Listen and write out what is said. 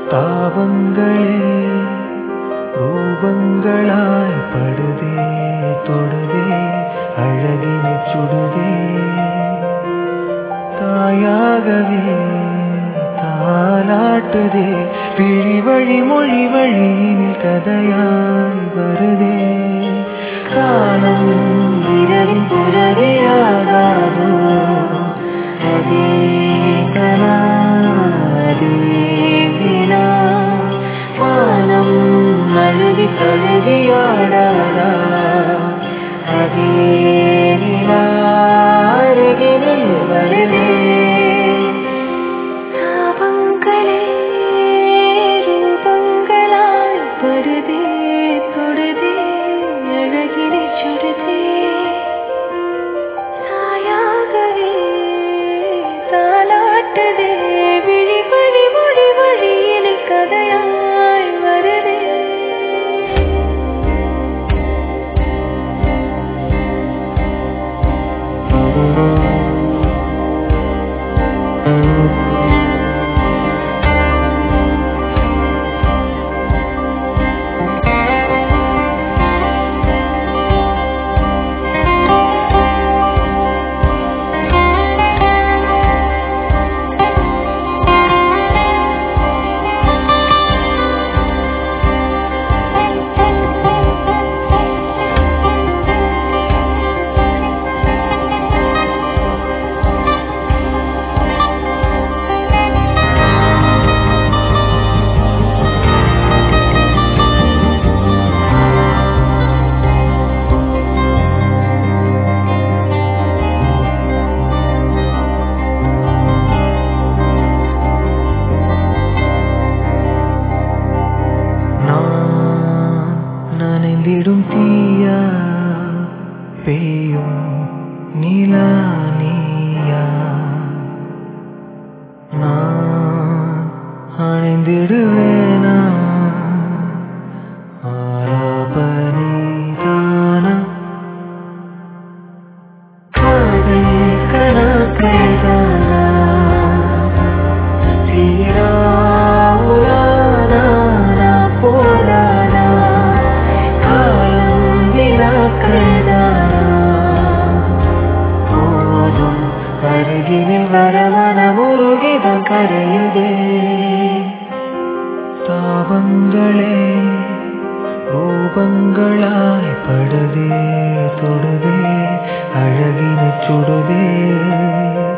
தாவங்களே ரூபங்களாய் படுதே தொடுதே அழகினை சுடுதே தாயாகவே தாலாட்டுதே பிழி வழி மொழி வழியினில் கதையாய் வருதே காலம் இரவின் புலரியாகாதோ அதே கனா அதே வினா வானம் அழுதி கழுதியாடாதா அதே நிலா அருகினில் வருதே தாவங்களே ரூபங்களாய் படுதே தொடுதே அழகினை சுடுதே தாயாகவே தாலாட்டுதே விழி வழி மொழி வழியில் கதையாய் வருதே நான் நனைந்திடும் தீயா பெய்யும் நிலா நீயா நான் அணைந்திடுவேனா ஆலாபனிதானா காதல் கணக்கைதானா தீரா உலாதானா போரானா காலம் வினாக்கள்தானா போதும் அருகினில் வர மனமுருகிதான் கரையுதே தாவங்களே ரூபங்களாய் படுதே தொடுதே அழகினை சுடுதே